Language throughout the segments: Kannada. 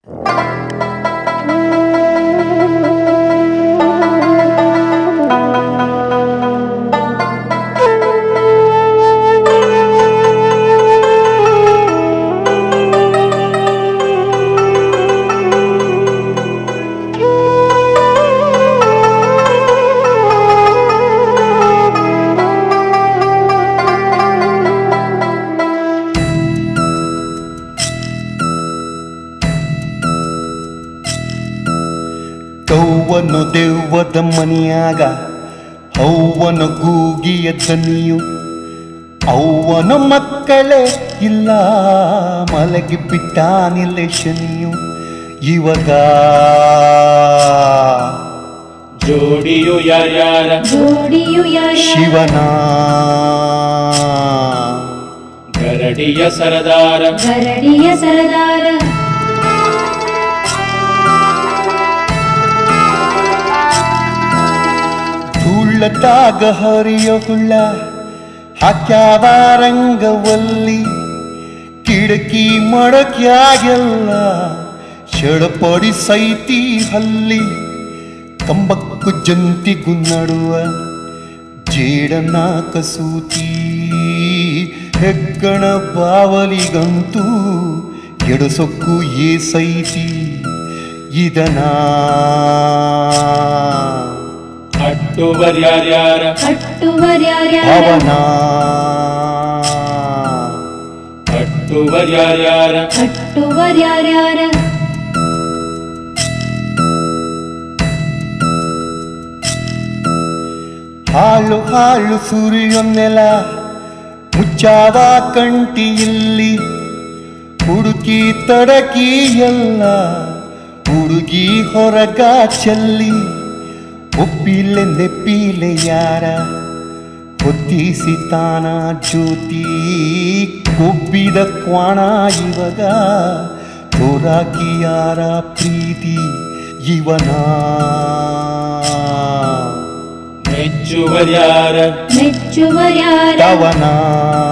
ದೆವ್ವನು ದೆವ್ವದ ಮನೆಯಾಗ ಅವ್ವನ ಗೂಗಿಯ ದನಿಯು ಅವ್ವನ ಮಕ್ಕಳೇ ಇಲ್ಲ ಮಲಗಿ ಬಿಟ್ಟಾನಿಲ್ಲೆ ಶನಿಯು ಇವಾಗ ಜೋಡಿಯು ಯಾರ್ಯಾರ ಜೋಡಿಯು ಯಾರ್ಯಾರ ಶಿವನ ಗರಡಿಯ ಸರದಾರ ಗರಡಿಯ ಸರದಾರ ಧೂಳದಾಗ ಹರಿಯ ಹುಳ್ಳ ಹಾಕ್ಯಾವ ರಂಗವಲ್ಲಿ ಕಿಡಕಿ ಮಡಕ್ಯಾಗೆಲ್ಲ ಶಡಪಡಿ ಸೈತಿ ಹಲ್ಲಿ ಕಂಬಕ್ಕು ಜಂತಿಗೂ ನಡುವ ಜೇಡನ ಕಸೂತಿ ಹೆಗ್ಗಣ ಬಾವಲಿಗಂತೂ ಎಡಸೊಕ್ಕು ಏಸೈತಿ ಇದನ ಅಟ್ಟುವರ್ ಯಾರ್ಯಾರ ಕಟ್ಟುವರ್ ಯಾರ್ಯಾರ ಅವನ ಅಟ್ಟುವರ್ ಯಾರ್ಯಾರ ಕಟ್ಟುವರ್ ಯಾರ್ಯಾರ ಹಾಳು ಹಾಳು ಸುರಿಯೊನ್ನೆಲ ಮುಚ್ಚಾವ ಕಂಟಿಯಲ್ಲಿ ಹುಡುಕಿ ತಡಕಿ ಎಲ್ಲ ಹುಡುಗಿ ಹೊರಗ ಚೆಲ್ಲಿ ಒಪ್ಪಿಲೆ ನೆಪ್ಪಿಲೆ ಯಾರ ಹೊತ್ತಿಸಿ ತಾನ ಜ್ಯೋತಿ ಕೊಬ್ಬಿದ ಕ್ವಾಣ ಇವಾಗ ತೋರಾಕಿ ಯಾರ ಪ್ರೀತಿ ಇವನ ಮೆಚ್ಚುವರ್ ಯಾರ ಮೆಚ್ಚುವರ್ ಯಾರ ತವನ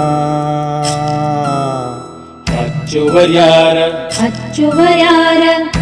ಹಚ್ಚುವರ್ ಯಾರ ಹಚ್ಚುವರ್ ಯಾರ